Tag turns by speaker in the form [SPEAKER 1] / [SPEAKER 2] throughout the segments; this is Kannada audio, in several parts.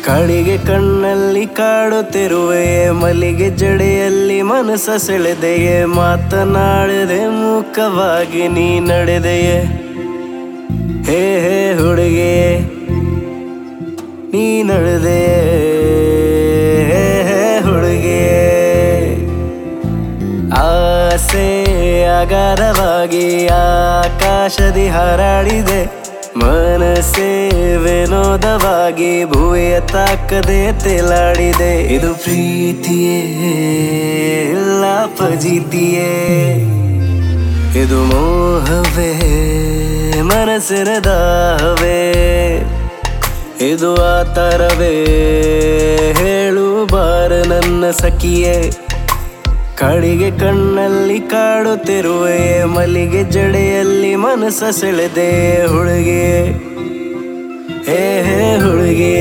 [SPEAKER 1] ಕಾಳಿಗೆ ಕಣ್ಣಲ್ಲಿ ಕಾಡುತ್ತಿರುವೆಯೇ ಮಲ್ಲಿಗೆ ಜಡೆಯಲ್ಲಿ ಮನಸ್ಸ ಸೆಳೆದೆಯೇ ಮಾತನಾಡದೆ ಮುಖವಾಗಿ ನೀ ನಡೆದೆಯೇ ಹೇ ಹೇ ಹುಡುಗಿ ನೀ ನಡೆದೆಯೇ ಹೇ ಹೇ ಹುಡುಗಿ ಆಸೆ ಅಗಾಧವಾಗಿ ಆಕಾಶದಿ ಹಾರಾಡಿದೆ ಮನಸ್ಸೇ ವಿನೋದವಾಗಿ ಭೂಮಿಯ ತಾಕದೆ ತೇಲಾಡಿದೆ ಇದು ಪ್ರೀತಿಯೇ ಇಲ್ಲ ಪಜಿತಿಯೇ ಇದು ಮೋಹವೇ ಮನಸ್ಸಿನ ದಾಹವೇ ಇದು ಆ ತರವೇ ಹೇಳು ಬಾರ ನನ್ನ ಸಖಿಯೇ ಕಾಡಿಗೆ ಕಣ್ಣಲ್ಲಿ ಕಾಡುತ್ತಿರುವೆಯೇ ಮಲ್ಲಿಗೆ ಜಡೆಯಲ್ಲಿ ಮನಸ್ಸ ಸೆಳೆದೆ ಹುಡುಗಿ ಹೇ ಹೇ ಹುಡುಗಿ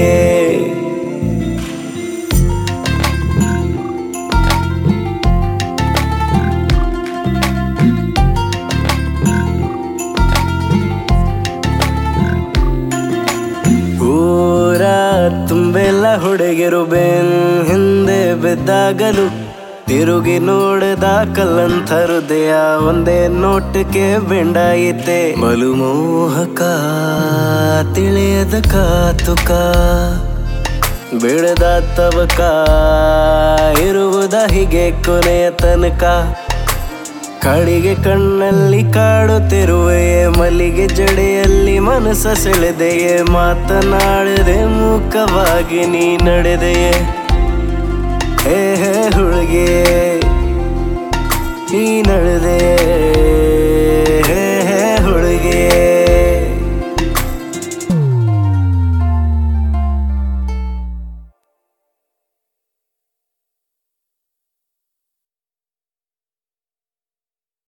[SPEAKER 1] ಊರ ತುಂಬೆಲ್ಲ ಹುಡುಗಿರು ಬೆನ್ ಹಿಂದೆ ಬಿದ್ದಾಗಲು ತಿರುಗಿ ನೋಡಿದ ಕಲ್ಲಂಥ ಹೃದಯ ಒಂದೇ ನೋಟಕ್ಕೆ ಬೆಂಡಾಯಿತೆ ಬಲು ಮೋಹಕ ತಿಳಿಯದ ಕಾತುಕ ಬಿಡದ ತವಕ ಇರುವುದ ಹೀಗೆ ಕೊನೆಯ ತನಕ ಕಾಡಿಗೆ ಕಣ್ಣಲ್ಲಿ ಕಾಡುತ್ತಿರುವೆಯೇ ಮಲ್ಲಿಗೆ ಜಡೆಯಲ್ಲಿ ಮನಸ್ಸ ಸೆಳೆದೆಯೇ ಮಾತನಾಡದೆ ಮುಖವಾಗಿ ನೀ ನಡೆದೆಯೇ ಹೇ ಹೇ ಹುಡುಗಿ ನೀ ನಡೆದೆಯೇ